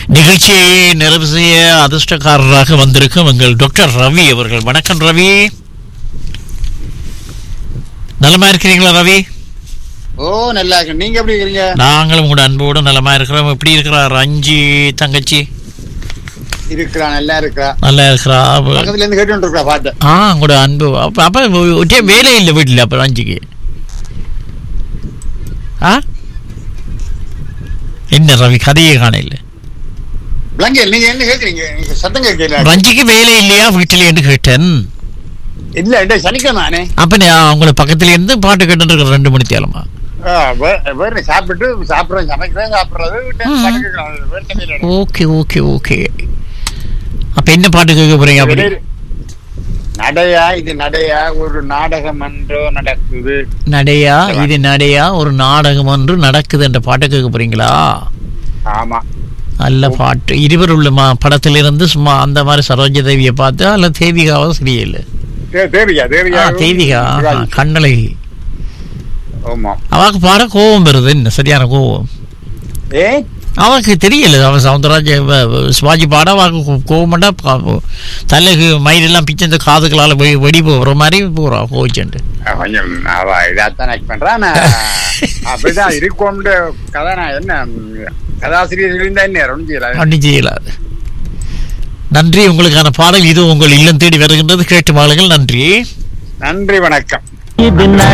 நிகழ்ச்சியை நிறைவு செய்ய அதிர்ஷ்டக்காரராக வந்திருக்கும் எங்கள் டாக்டர் ரவி அவர்கள் வணக்கம் ரவி நலமா இருக்கிறீங்களா ரவி ஓ நல்லா இருக்கு நீங்க எப்படி இருக்கீங்க நாங்களும் உங்களோட அன்போடு நலமா இருக்கிறோம் எப்படி இருக்கிறார் அஞ்சு தங்கச்சி இருக்கிறா நல்லா இருக்கிறா நல்லா இருக்கிறா அவ- பக்கத்துல இருந்து கேட்டு இருக்கா பாட்டு ஆ உங்களோட அன்பு அப்ப அப்ப ஒரே வேலை இல்லை வீட்டில் அப்ப அஞ்சுக்கு ஆ என்ன ரவி கதையே காணையில் பிளங்கல் நீங்க என்ன கேக்குறீங்க நீங்க சத்தம் கேட்கல ரஞ்சிக்கு வேலை இல்லையா வீட்டில் என்று கேட்டேன் இல்ல இல்ல சனிக்கிழமை நானே அப்ப நான் உங்களை பக்கத்துல இருந்து பாட்டு கேட்டு இருக்கிற ரெண்டு மணி தேலமா ஆ, வே- வேற சாப்பிட்டு சாப்பிடுறேன் சமைக்கிறேன் சாப்பிடுறது விட்டு ம். பாட்டு கேட்கலாம். வேற என்ன வேலை? ஓகே ஓகே ஓகே அப்ப என்ன பாட்டு கேட்க போறீங்க அப்படி வெளியே- நடையா இது நடையா ஒரு நாடகம் என்றோ நடக்குது நடையா இது நடையா ஒரு நாடகம் ஒன்று நடக்குது என்ற பாட்டை கேட்க போறீங்களா ஆமா நல்ல பாட்டு இருவர் உள்ள மா படத்திலிருந்து சும்மா அந்த மாதிரி சரோஜ தேவியை பார்த்து அல்ல தேவிகாவும் சரியில்லை தே- தேவிகா தேவிகா ஆ, தேவிகா ஆ, கண்ணழகி ஆமா அவக்கு பாட கோபம் வருது என்ன சரியான கோபம் ஏ அவனுக்கு தெரியல அவன் சவுந்தரராஜ வ- வ- சிவாஜி பாட அவனுக்கு கோவமாட்டா தலைக்கு மயிலெல்லாம் பிச்சு இந்த காதுகளால் வெடி வெடி போகிற மாதிரி போகிறா கோவிச்சுண்டு கொஞ்சம் அவ இதாத்தான் ஆக்ட் பண்றான் நான் அப்படிதான் இருக்கும்னு கதை நான் என்ன ம், கதாசிரியர் இருந்தா என்ன ஒன்றும் செய்யல அப்படி செய்யலாது நன்றி உங்களுக்கான பாடல் இது உங்கள் இல்லம் தேடி வருகின்றது கேட்டு வாழுங்கள் நன்றி நன்றி வணக்கம் இது